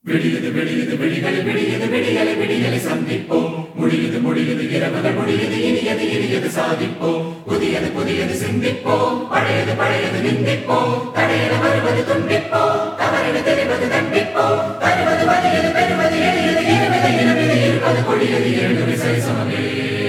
விடியது விடியது விடிகளை விடியது விடிகளை விடிகளை சந்திப்போம் முடியது முடியது இரவுகள் முடியது இனியது இனியது சாதிப்போம் புதியது புதியது சிந்திப்போம் பழையது பழையது நிந்திப்போம் தடையென வருவது துண்டிப்போம் தவறென தெரிவது தண்டிப்போம் தருவது வலியது பெறுவது எளியது இருவது இருவது இருப்பது கொடியது இரண்டு விசை சமமே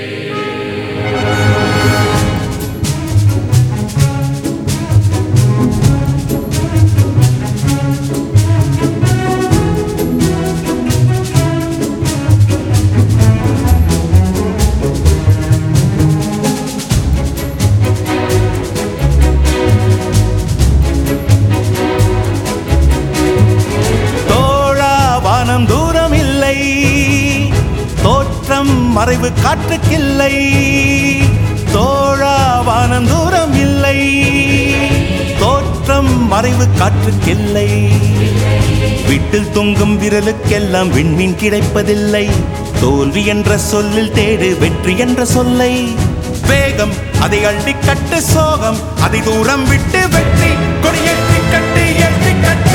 தோழா வானம் தூரம் இல்லை தோற்றம் மறைவு காற்றுக்கில்லை தோழா வானம் தூரம் இல்லை தோற்றம் மறைவு காற்றுக்கில்லை வீட்டில் தொங்கும் விரலுக்கெல்லாம் விண்மீன் கிடைப்பதில்லை தோல்வி என்ற சொல்லில் தேடு வெற்றி என்ற சொல்லை வேகம் அதை அள்ளி கட்டு சோகம் அதை தூரம் விட்டு வெற்றி கொடியேற்றி கட்டு ஏற்றி கட்டு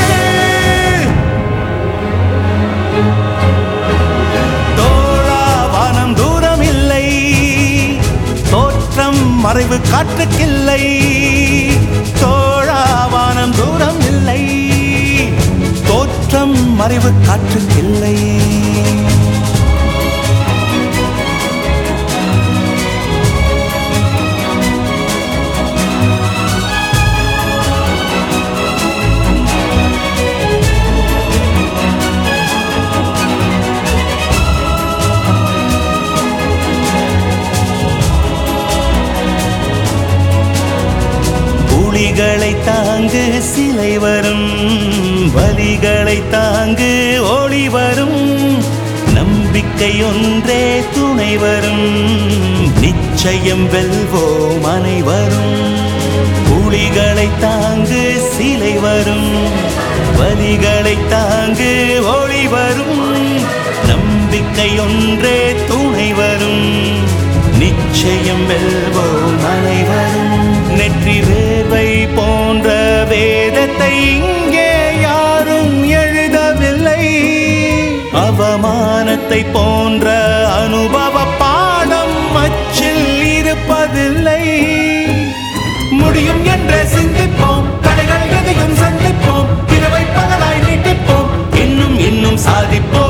தோழா வானம் தூரம் இல்லை தோற்றம் மறைவு காற்றுக்கில்லை தோழா வானம் தூரம் இல்லை தோற்றம் மறைவு காற்றுக்கில்லை புலிகளை தாங்கு சிலை வரும் வலிகளை தாங்கு ஒளி வரும் நம்பிக்கை ஒன்றே துணை வரும் நிச்சயம் வெல்வோம் அனைவரும் புலிகளை தாங்கு சிலை வரும் வலிகளை தாங்கு ஒளி வரும் நம்பிக்கை ஒன்றே துணை வரும் நிச்சயம் வெல்வோம் அனைவரும் நெற்றி வேர்வை போன்ற வேதத்தை இங்கே யாரும் எழுதவில்லை அவமானத்தை போன்ற அனுபவ பாடம் அச்சில் இருப்பதில்லை முடியும் என்று சிந்திப்போம் தடைகள் எதையும் சந்திப்போம் இரவை பகலாய் நீட்டிப்போம் இன்னும் இன்னும் சாதிப்போம்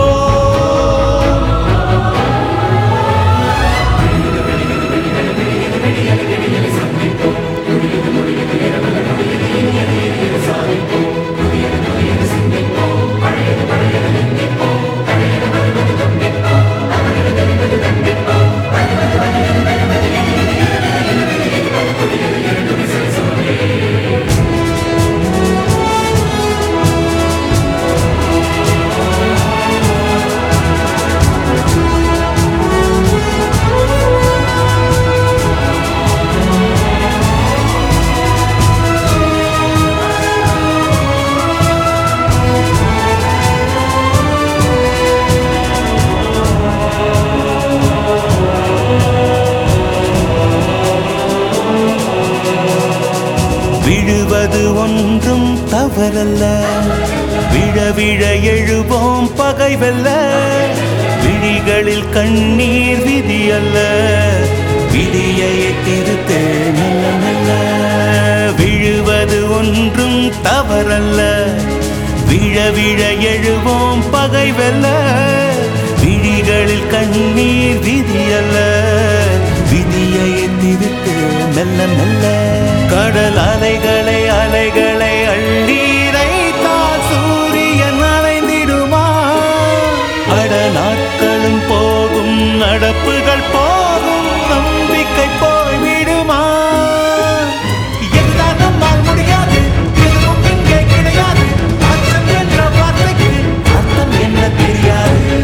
விழுவது ஒன்றும் தவறல்ல விழ விழ எழுவோம் பகை வெல்ல விழிகளில் கண்ணீர் விதி அல்ல விதியை திருத்து நல்ல நல்ல விழுவது ஒன்றும் தவறல்ல விழ விழ எழுவோம் பகை வெல்ல விழிகளில் கண்ணீர் விதி அல்ல விதியை திருத்து மெல்ல மெல்ல கடல் அலைகளை அலைகளை அள்ளீரைத்தால் சூரியன் அலைந்திடுமா அட நாட்களும் போகும் நடப்புகள் போகும் நம்பிக்கை போய்விடுமா எல்லாம் நம்மால் முடியாது எதுவும் இங்கே கிடையாது அச்சம் என்ற வார்த்தைக்கு அர்த்தம் என்ன தெரியாது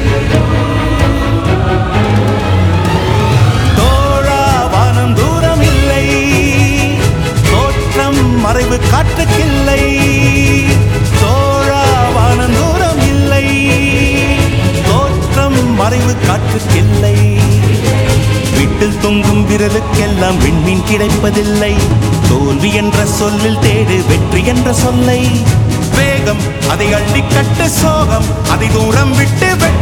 தோழா வானம் தூரம் இல்லை தோற்றம் மறைவு காற்றுக்கில்லை தோழா வானம் தூரம் இல்லை தோற்றம் மறைவு காற்றுக்கில்லை வீட்டில் தொங்கும் விரலுக்கெல்லாம் விண்மீன் கிடைப்பதில்லை தோல்வி என்ற சொல்லில் தேடு வெற்றி என்ற சொல்லை வேக வேகம் அதை அள்ளிக்கட்டு சோகம் அதை தூரம் விட்டு வெட்டு